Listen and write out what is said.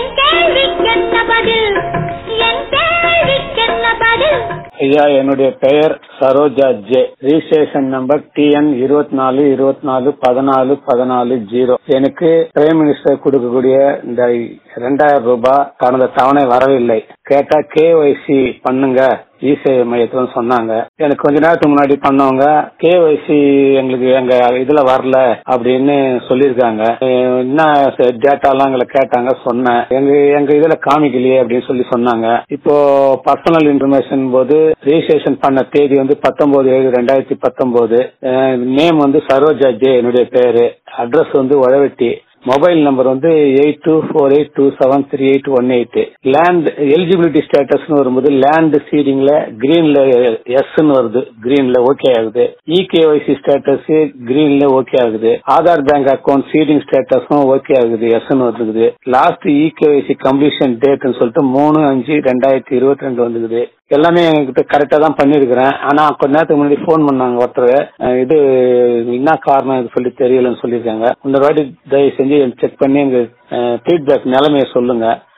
என் கேள்விக்கென்ன பதில் என் கேள்விக்கென்ன பதில் ஐயா என்னுடைய பெயர் Saroja J registration number TN இருபத்தி நாலு இருபத்தி நாலு பதினாலு பதினாலு ஜீரோ எனக்கு பிரைம் மினிஸ்டர் கொடுக்கக்கூடிய இந்த இரண்டாயிரம் ரூபாய் கடந்த தவணை வரவில்லை கேட்டா கேஒய்சி பண்ணுங்க இசேவை மையத்துல சொன்னாங்க எனக்கு கொஞ்ச நேரத்துக்கு முன்னாடி பண்ணவங்க கேஒய்சி எங்களுக்கு எங்க இதுல வரல அப்படின்னு சொல்லியிருக்காங்க அஹ் என்ன டேட்டாலாம் எங்களை கேட்டாங்க சொன்னேன் எங்க எங்க இதுல காமிக்கலையே அப்படின்னு சொல்லி சொன்னாங்க இப்போ பர்சனல் இன்ஃபர்மேஷன் போது ரிஜிஸ்ட்ரேஷன் பண்ண தேதி வந்து பத்தொன்பது ஏழு ரெண்டாயிரத்தி பத்தொன்பது நேம் வந்து சரோஜா ஜே என்னுடைய பேரு அட்ரஸ் வந்து உழவெட்டி மொபைல் நம்பர் வந்து eight two four eight two seven three eight one eight land eligibility ஸ்டேட்டஸ்னு வரும்போது லேண்ட் சீடிங்ல கிரீன்ல எஸ்ன்னு வருது கிரீன்ல ஓகே ஆகுது இகேஒய்சி ஸ்டேட்டஸ் கிரீன்ல ஓகே ஆகுது ஆதார் பேங்க் அக்கவுண்ட் சீடிங் ஸ்டேட்டஸும் ஓகே ஆகுது எஸ்ன்னு வந்துருக்குது லாஸ்ட் இகேஒய்சி கம்ப்ளீஷன் டேட்னு சொல்லிட்டு மூணு அஞ்சு ரெண்டாயிரத்தி இருபத்தி ரெண்டு வந்துருக்குது எல்லாமே என்கிட்ட கரெக்டா தான் பண்ணிருக்கிறேன் ஆனா கொஞ்ச நேரத்துக்கு முன்னாடி ஃபோன் பண்ணாங்க ஒருத்தர் அஹ் இது என்ன காரணம் இது சொல்லி தெரியலன்னு சொல்லியிருக்காங்க இந்த வாட்டி தயவு செஞ்சு செக் பண்ணி எங்க ஃபீட்பேக் நிலைமையை சொல்லுங்க